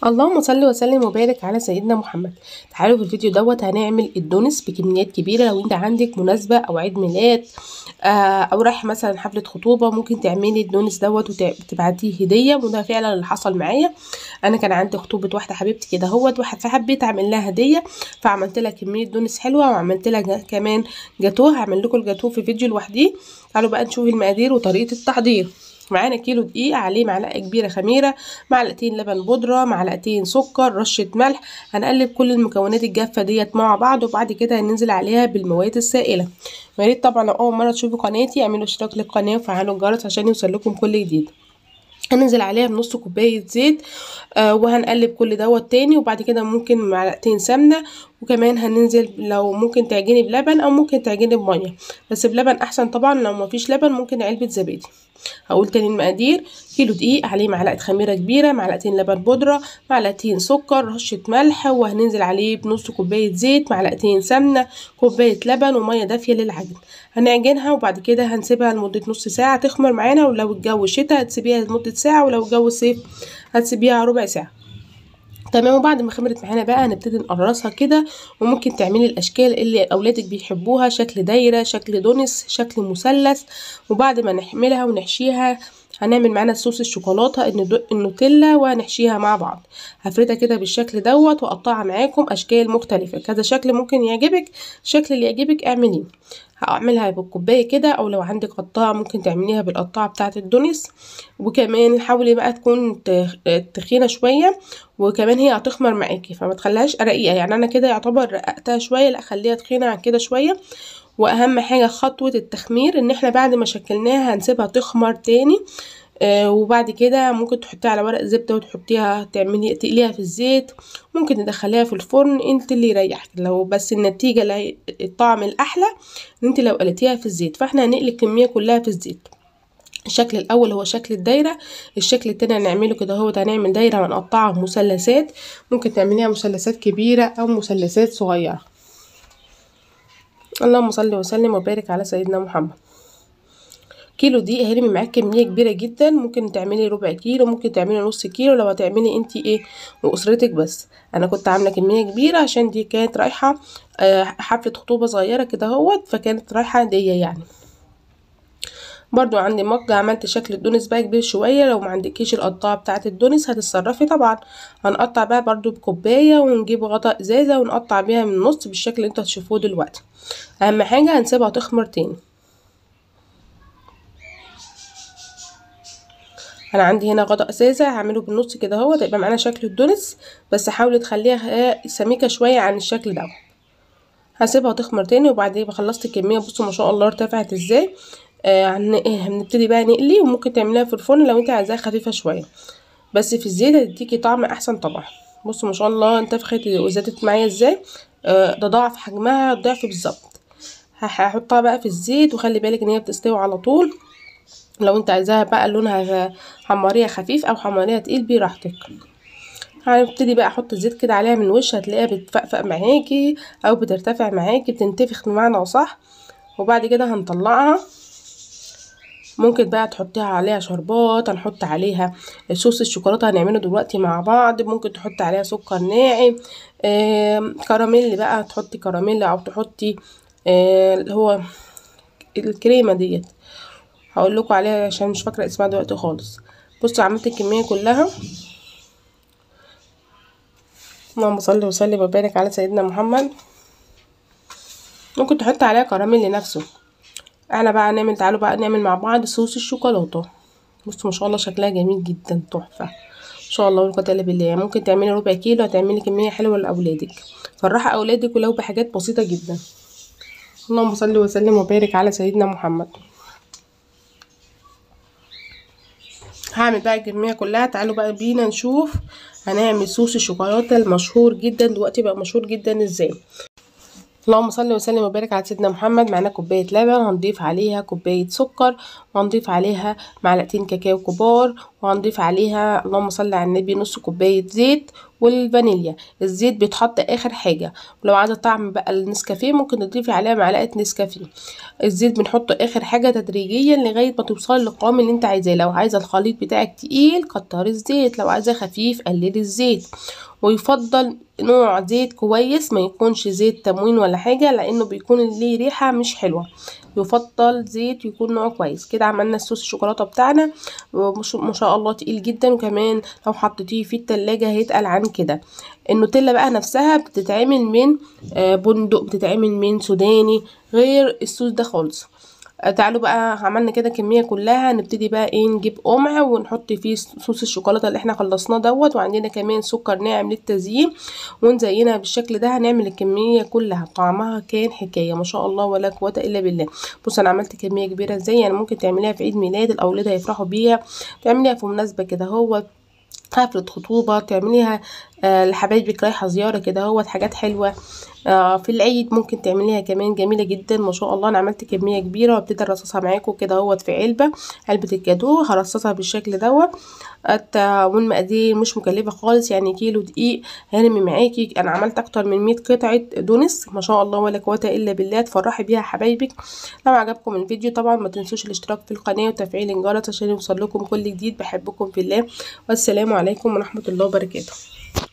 اللهم صل وسلم وبارك على سيدنا محمد تعالوا في الفيديو دوت هنعمل الدونس بكميات كبيره لو انت عندك مناسبه او عيد ميلاد آه او رايح مثلا حفله خطوبه ممكن تعملي الدونس دوت وتبعتيه هديه وده فعلا اللي حصل معايا انا كان عندي خطوبه واحده حبيبتي كده اهوت فحبيت اعمل لها هديه فعملت لها كميه دونس حلوه وعملت لها كمان جاتوه هعمل لكم الجاتوه في فيديو لوحديه تعالوا بقى نشوف المقادير وطريقه التحضير معانا كيلو دقيق عليه معلقه كبيره خميره معلقتين لبن بودره معلقتين سكر رشه ملح هنقلب كل المكونات الجافه ديت مع بعض وبعد كده هننزل عليها بالمواد السائله يا ريت طبعا لو اول مره تشوفوا قناتي اعملوا اشتراك للقناه وفعلوا الجرس عشان يوصلكم كل جديد هننزل عليها بنص كوبايه زيت آه وهنقلب كل دوت تاني وبعد كده ممكن معلقتين سمنه وكمان هننزل لو ممكن تعجني بلبن او ممكن تعجني بميه بس بلبن احسن طبعا لو مفيش لبن ممكن علبه زبادي هقول تاني المقادير كيلو دقيق عليه معلقه خميره كبيره معلقتين لبن بودره معلقتين سكر رشه ملح وهننزل عليه بنص كوبايه زيت معلقتين سمنه كوبايه لبن وميه دافيه للعجن هنعجنها وبعد كده هنسيبها لمده نص ساعه تخمر معانا ولو الجو شتا هتسيبيها لمده ساعه ولو الجو صيف هتسيبيها ربع ساعه تمام وبعد ما خمرت معانا بقى هنبتدي نقرصها كده وممكن تعملي الاشكال اللي اولادك بيحبوها شكل دايره شكل دونس شكل مثلث وبعد ما نحملها ونحشيها هنعمل معانا صوص الشوكولاته النوتيلا وهنحشيها مع بعض هفردها كده بالشكل دوت واقطعها معاكم اشكال مختلفه كذا شكل ممكن يعجبك الشكل اللي يعجبك اعمليه هعملها بالكوبايه كده او لو عندك قطاعه ممكن تعمليها بالقطاعه بتاعه الدونس وكمان حاولي بقى تكون تخينه شويه وكمان هي هتخمر معاكي فما تخليهاش رقيقه يعني انا كده يعتبر رققتها شويه لا خليها تخينه عن كده شويه واهم حاجه خطوه التخمير ان احنا بعد ما شكلناها هنسيبها تخمر تاني آه وبعد كده ممكن تحطيها على ورق زبده وتحطيها تعملي تقليها في الزيت ممكن تدخليها في الفرن انت اللي يريحك لو بس النتيجه اللي الطعم الاحلى ان انت لو قلتيها في الزيت فاحنا هنقلي الكميه كلها في الزيت الشكل الاول هو شكل الدايره الشكل التاني هنعمله كده هو هنعمل دايره ونقطعها مثلثات ممكن تعمليها مثلثات كبيره او مثلثات صغيره اللهم صل وسلم وبارك على سيدنا محمد كيلو دقيق هيرمي معاك كميه كبيره جدا ممكن تعملي ربع كيلو ممكن تعملي نص كيلو لو هتعملي انت ايه واسرتك بس انا كنت عامله كميه كبيره عشان دي كانت رايحه حفله خطوبه صغيره كده اهوت فكانت رايحه هديه يعني برضو عندي مج عملت شكل الدونس بقى كبير شويه لو ما عندكيش القطاعه بتاعه الدونس هتتصرفي طبعا هنقطع بقى برضو بكوبايه ونجيب غطا ازازه ونقطع بيها من النص بالشكل اللي انتوا هتشوفوه دلوقتي اهم حاجه هنسيبها تخمر تاني انا عندي هنا غطا ازازه هعمله بالنص كده اهو يبقى معانا شكل الدونس بس حاولي تخليها سميكه شويه عن الشكل ده هسيبها تخمر تاني وبعدين يبقى خلصت الكميه بصوا ما شاء الله ارتفعت ازاي آه هنبتدي بقى نقلي وممكن تعمليها في الفرن لو انت عايزاها خفيفه شويه بس في الزيت هتديكي طعم احسن طبعا بصوا ما شاء الله انتفخت وزادت معايا ازاي آه ده ضعف حجمها ضعف بالظبط هحطها بقى في الزيت وخلي بالك ان هي بتستوي على طول لو انت عايزاها بقى لونها حماريه خفيف او حماريه تقيل براحتك هنبتدي بقى احط الزيت كده عليها من وش هتلاقيها بتفقفق معاكي او بترتفع معاكي بتنتفخ بمعنى صح وبعد كده هنطلعها ممكن بقى تحطيها عليها شربات هنحط عليها صوص الشوكولاته هنعمله دلوقتي مع بعض ممكن تحطي عليها سكر ناعم آه كراميل بقى تحطي كراميل او تحطي آه اللي هو الكريمه ديت هقول لكم عليها عشان مش فاكره اسمها دلوقتي خالص بصوا عملت الكميه كلها اللهم صل وسلم وبارك على سيدنا محمد ممكن تحط عليها كراميل لنفسه احنا بقى نعمل تعالوا بقى نعمل مع بعض صوص الشوكولاته بصوا ما شاء الله شكلها جميل جدا تحفه ان شاء الله والقوه الا بالله ممكن تعملي ربع كيلو هتعملي كميه حلوه لاولادك فرحي اولادك ولو بحاجات بسيطه جدا اللهم صل وسلم وبارك على سيدنا محمد هعمل بقى الكميه كلها تعالوا بقى بينا نشوف هنعمل صوص الشوكولاته المشهور جدا دلوقتي بقى مشهور جدا ازاي اللهم صل وسلم وبارك على سيدنا محمد معانا كوبايه لبن هنضيف عليها كوبايه سكر وهنضيف عليها معلقتين كاكاو كبار وهنضيف عليها اللهم صل على النبي نص كوبايه زيت والفانيليا الزيت بيتحط اخر حاجه ولو عايزه طعم بقى النسكافيه ممكن تضيفي عليها معلقه نسكافيه الزيت بنحطه اخر حاجه تدريجيا لغايه ما توصلي للقوام اللي انت عايزاه لو عايزه الخليط بتاعك تقيل كتري الزيت لو عايزاه خفيف قللي الزيت ويفضل نوع زيت كويس ما يكونش زيت تموين ولا حاجه لانه بيكون ليه ريحه مش حلوه يفضل زيت يكون نوع كويس كده عملنا الصوص الشوكولاته بتاعنا ما شاء الله تقيل جدا وكمان لو حطيتيه في التلاجة هيتقل عن كده النوتيلا بقى نفسها بتتعمل من بندق بتتعمل من سوداني غير الصوص ده خالص تعالوا بقى عملنا كده كميه كلها نبتدي بقى ايه نجيب قمع ونحط فيه صوص الشوكولاته اللي احنا خلصناه دوت وعندنا كمان سكر ناعم للتزيين ونزينها بالشكل ده هنعمل الكميه كلها طعمها كان حكايه ما شاء الله ولا قوه الا بالله بص انا عملت كميه كبيره ازاي يعني ممكن تعمليها في عيد ميلاد الاولاد هيفرحوا بيها تعمليها في مناسبه كده هو حفلة خطوبة تعمليها آه لحبايبك رايحة زيارة كده هو حاجات حلوة آه في العيد ممكن تعمليها كمان جميلة جدا ما شاء الله انا عملت كمية كبيرة وابتدي ارصصها معاكم كده هوت في علبة علبة الجاتو هرصصها بالشكل دوت والمقادير مش مكلفة خالص يعني كيلو دقيق هرمي معاكي انا عملت اكتر من 100 قطعة دونس ما شاء الله ولا قوة الا بالله تفرحي بيها حبايبك لو عجبكم الفيديو طبعا ما تنسوش الاشتراك في القناة وتفعيل الجرس عشان يوصل لكم كل جديد بحبكم في الله والسلام عليكم ورحمة الله وبركاته